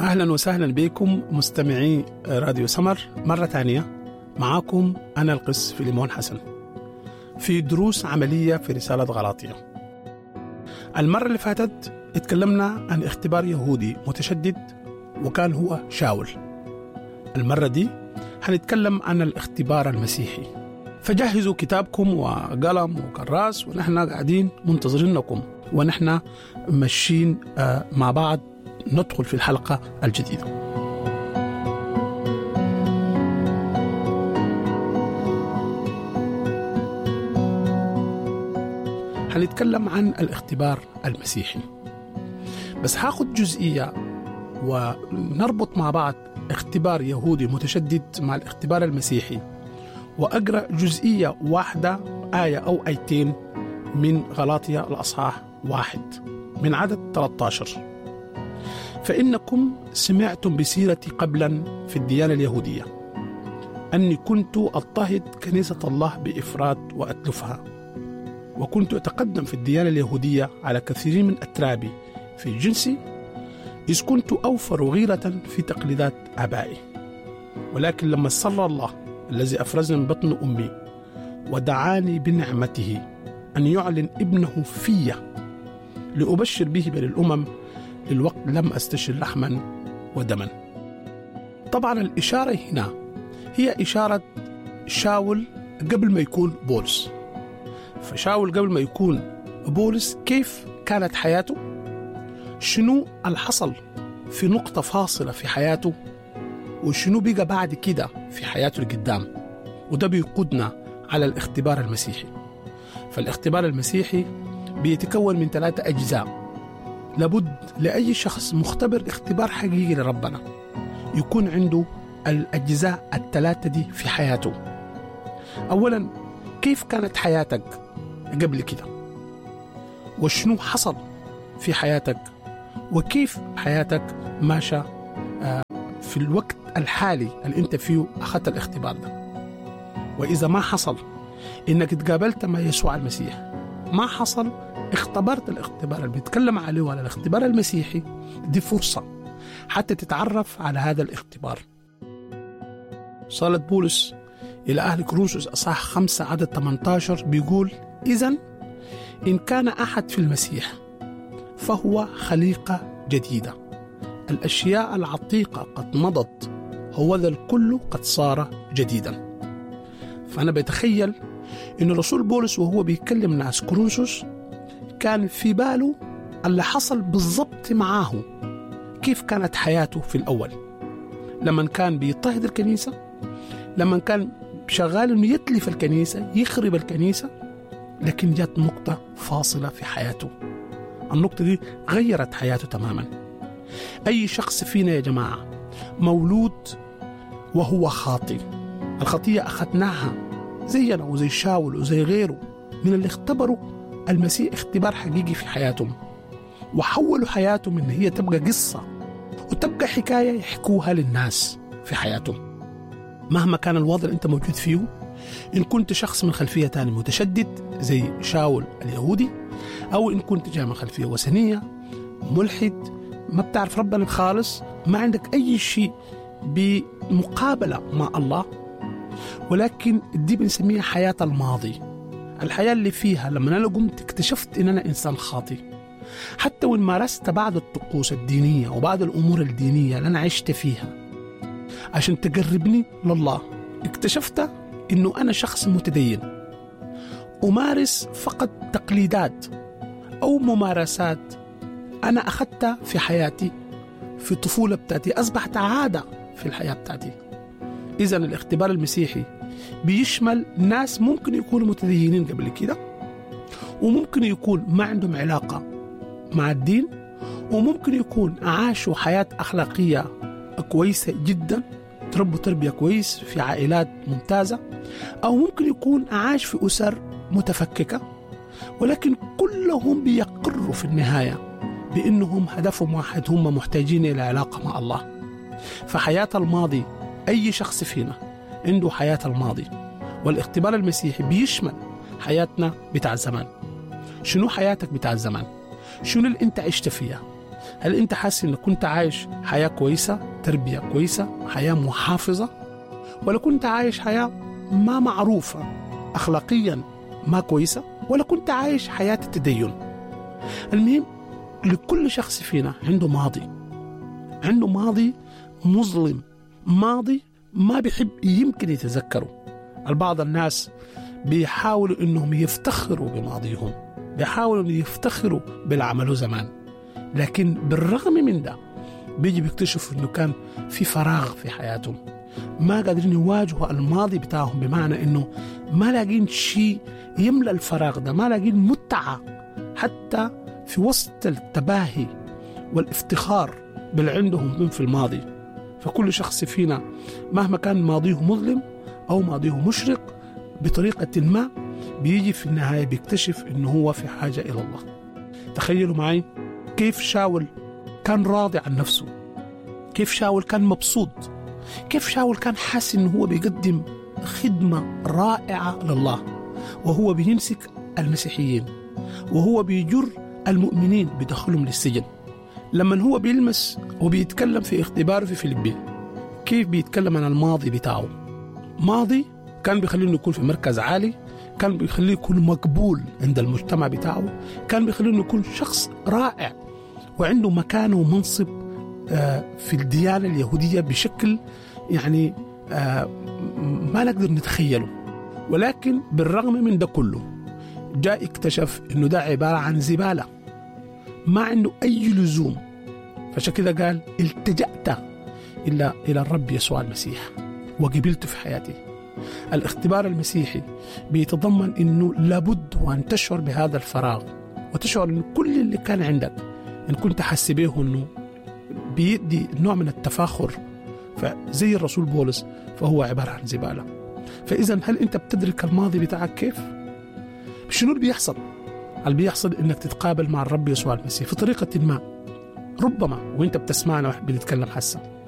أهلا وسهلا بكم مستمعي راديو سمر مرة ثانية معاكم أنا القس فيليمون حسن في دروس عملية في رسالة غلاطية المرة اللي فاتت اتكلمنا عن اختبار يهودي متشدد وكان هو شاول المرة دي هنتكلم عن الاختبار المسيحي فجهزوا كتابكم وقلم وكراس ونحن قاعدين منتظرينكم ونحن ماشيين آه، مع بعض ندخل في الحلقة الجديدة هنتكلم عن الاختبار المسيحي بس هاخد جزئية ونربط مع بعض اختبار يهودي متشدد مع الاختبار المسيحي وأقرأ جزئية واحدة آية أو آيتين من غلاطية الأصحاح واحد من عدد 13 فإنكم سمعتم بسيرتي قبلا في الديانة اليهودية أني كنت أضطهد كنيسة الله بإفراط وأتلفها وكنت أتقدم في الديانة اليهودية على كثير من أترابي في جنسي إذ كنت أوفر غيرة في تقليدات آبائي ولكن لما صلى الله الذي أفرزني من بطن أمي ودعاني بنعمته أن يعلن ابنه في لأبشر به بين الأمم للوقت لم أستشر لحما ودما طبعا الإشارة هنا هي إشارة شاول قبل ما يكون بولس فشاول قبل ما يكون بولس كيف كانت حياته شنو اللي حصل في نقطة فاصلة في حياته وشنو بقى بعد كده في حياته القدام وده بيقودنا على الاختبار المسيحي فالاختبار المسيحي بيتكون من ثلاثة أجزاء لابد لأي شخص مختبر اختبار حقيقي لربنا يكون عنده الأجزاء الثلاثة دي في حياته أولا كيف كانت حياتك قبل كده وشنو حصل في حياتك وكيف حياتك ماشى في الوقت الحالي اللي انت فيه اخذت الاختبار ده واذا ما حصل انك تقابلت مع يسوع المسيح ما حصل اختبرت الاختبار اللي بيتكلم عليه على الاختبار المسيحي دي فرصة حتى تتعرف على هذا الاختبار صالة بولس إلى أهل كروسوس أصح خمسة عدد 18 بيقول إذا إن كان أحد في المسيح فهو خليقة جديدة الأشياء العتيقة قد مضت هو ذا الكل قد صار جديدا فأنا بتخيل إن رسول بولس وهو بيكلم ناس كروسوس كان في باله اللي حصل بالضبط معاه كيف كانت حياته في الأول لما كان بيضطهد الكنيسة لما كان شغال انه يتلف الكنيسة يخرب الكنيسة لكن جات نقطة فاصلة في حياته النقطة دي غيرت حياته تماما أي شخص فينا يا جماعة مولود وهو خاطئ الخطية أخذناها زينا وزي شاول وزي غيره من اللي اختبروا المسيح اختبار حقيقي في حياتهم وحولوا حياتهم ان هي تبقى قصة وتبقى حكاية يحكوها للناس في حياتهم مهما كان الوضع اللي انت موجود فيه ان كنت شخص من خلفية تاني متشدد زي شاول اليهودي او ان كنت جاي من خلفية وثنية ملحد ما بتعرف ربنا خالص ما عندك اي شيء بمقابلة مع الله ولكن دي بنسميها حياة الماضي الحياة اللي فيها لما أنا قمت اكتشفت إن أنا إنسان خاطئ حتى وإن مارست بعض الطقوس الدينية وبعض الأمور الدينية اللي أنا عشت فيها عشان تقربني لله اكتشفت إنه أنا شخص متدين أمارس فقط تقليدات أو ممارسات أنا أخذتها في حياتي في الطفولة بتاعتي أصبحت عادة في الحياة بتاعتي إذا الاختبار المسيحي بيشمل ناس ممكن يكونوا متدينين قبل كده وممكن يكون ما عندهم علاقة مع الدين وممكن يكون عاشوا حياة أخلاقية كويسة جدا تربوا تربية كويس في عائلات ممتازة أو ممكن يكون عاش في أسر متفككة ولكن كلهم بيقروا في النهاية بأنهم هدفهم واحد هم محتاجين إلى علاقة مع الله فحياة الماضي أي شخص فينا عنده حياة الماضي والاختبار المسيحي بيشمل حياتنا بتاع زمان شنو حياتك بتاع زمان شنو اللي انت عشت فيها هل انت حاسس انك كنت عايش حياه كويسه تربيه كويسه حياه محافظه ولا كنت عايش حياه ما معروفه اخلاقيا ما كويسه ولا كنت عايش حياه التدين المهم لكل شخص فينا عنده ماضي عنده ماضي مظلم ماضي ما بيحب يمكن يتذكره البعض الناس بيحاولوا انهم يفتخروا بماضيهم بيحاولوا يفتخروا باللي عملوه زمان لكن بالرغم من ده بيجي بيكتشفوا انه كان في فراغ في حياتهم ما قادرين يواجهوا الماضي بتاعهم بمعنى انه ما لاقين شيء يملى الفراغ ده ما لاقين متعه حتى في وسط التباهي والافتخار باللي عندهم من في الماضي فكل شخص فينا مهما كان ماضيه مظلم او ماضيه مشرق بطريقه ما بيجي في النهايه بيكتشف انه هو في حاجه الى الله تخيلوا معي كيف شاول كان راضي عن نفسه كيف شاول كان مبسوط كيف شاول كان حاسس انه هو بيقدم خدمه رائعه لله وهو بيمسك المسيحيين وهو بيجر المؤمنين بدخلهم للسجن لما هو بيلمس وبيتكلم في اختباره في فيليبي كيف بيتكلم عن الماضي بتاعه ماضي كان بيخليه انه يكون في مركز عالي كان بيخليه يكون مقبول عند المجتمع بتاعه كان بيخليه انه يكون شخص رائع وعنده مكانه ومنصب في الديانه اليهوديه بشكل يعني ما نقدر نتخيله ولكن بالرغم من ده كله جاء اكتشف انه ده عباره عن زباله ما عنده اي لزوم فعشان كده قال التجأت الى الى الرب يسوع المسيح وقبلته في حياتي الاختبار المسيحي بيتضمن انه لابد وان تشعر بهذا الفراغ وتشعر ان كل اللي كان عندك ان كنت حاسس به انه بيدي نوع من التفاخر فزي الرسول بولس فهو عباره عن زباله فاذا هل انت بتدرك الماضي بتاعك كيف؟ شنو اللي بيحصل؟ اللي بيحصل انك تتقابل مع الرب يسوع المسيح في طريقه ما ربما وانت بتسمعنا بنتكلم حسا